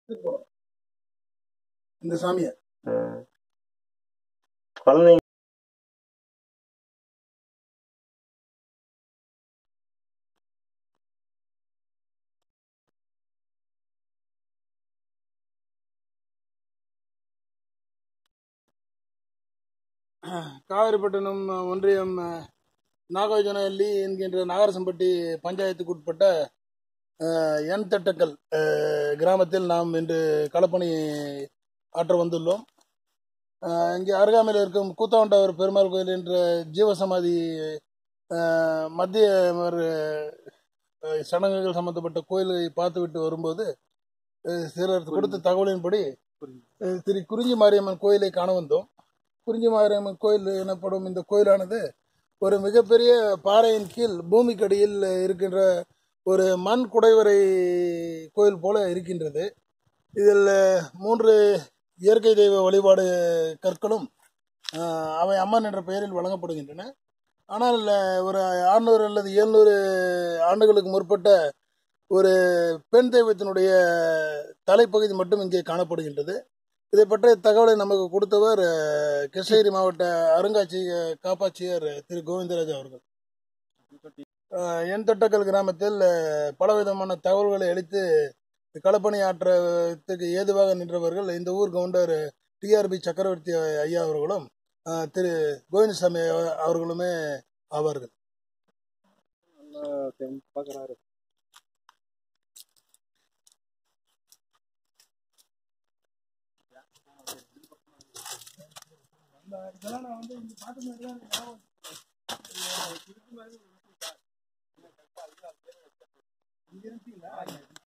போறோம். இந்த சாமியை ம். குழந்தைங்க காவிரிப்பட்டினம் ஒன்றியம் நாகார்ஜுனஹள்ளி என்கின்ற நாகரசம்பட்டி பஞ்சாயத்துக்கு உட்பட்ட அஹ், என் தட்டக்கல் அஹ், கிராமத்தில் நாம் இன்று களப்பணி ஆற்ற வந்துள்ளோம் அஹ், இங்கே அருகாமையில் இருக்கும் கூத்தாண்டவர் பெருமாள் கோயில் என்ற ஜீவசமாதி அஹ், மத்திய ஒரு, அஹ், சடங்குகள் சம்பந்தப்பட்ட கோயிலை பார்த்துவிட்டு வரும்போது அஹ், சிலர் கொடுத்த தகவலின்படி அஹ், திரு குறிஞ்சி மாரியம்மன் கோயிலை காண வந்தோம் குறிஞ்சி மாரியம்மன் கோயில் எனப்படும் இந்த கோயிலானது ஒரு மிகப்பெரிய பாறையின் கீழ் பூமிக்கடியில் இருக்கின்ற ஒரு மண் குடைவரை கோயில் போல இருக்கின்றது இதில் மூன்று இயற்கை தெய்வ வழிபாடு கற்களும் ஆஹ், அவை அம்மன் என்ற பெயரில் வழங்கப்படுகின்றன ஆனால் ஒரு அறுநூறு அல்லது எழுநூறு ஆண்டுகளுக்கு முற்பட்ட ஒரு பெண் தெய்வத்தினுடைய தலைப்பகுதி மட்டும் இங்கே காணப்படுகின்றது இதை பற்றிய தகவலை நமக்கு கொடுத்தவர் அஹ், கிருஷ்ணகிரி மாவட்ட அருங்காட்சியக காப்பாட்சியர் திரு கோவிந்தராஜ் அவர்கள் அஹ், என் தொட்டக்கல் கிராமத்தில் அஹ், பலவிதமான தகவல்களை அளித்து களப்பணி ஆற்றத்துக்கு ஏதுவாக நின்றவர்கள் இந்த ஊர் கவுண்டர் டிஆர்பி சக்கரவர்த்தி ஐயா அவர்களும் அஹ், திரு கோவிந்தசாமி அவர்களுமே ஆவார்கள் பார்க்குறாரு இதெல்லாம் நான் வந்து இங்க பார்த்த மாதிரி தான் எனக்கு ஞாபகம் இருக்கு. இருக்கு மாதிரி ஒரு இருக்கு சார். இங்க இருக்கீங்களா?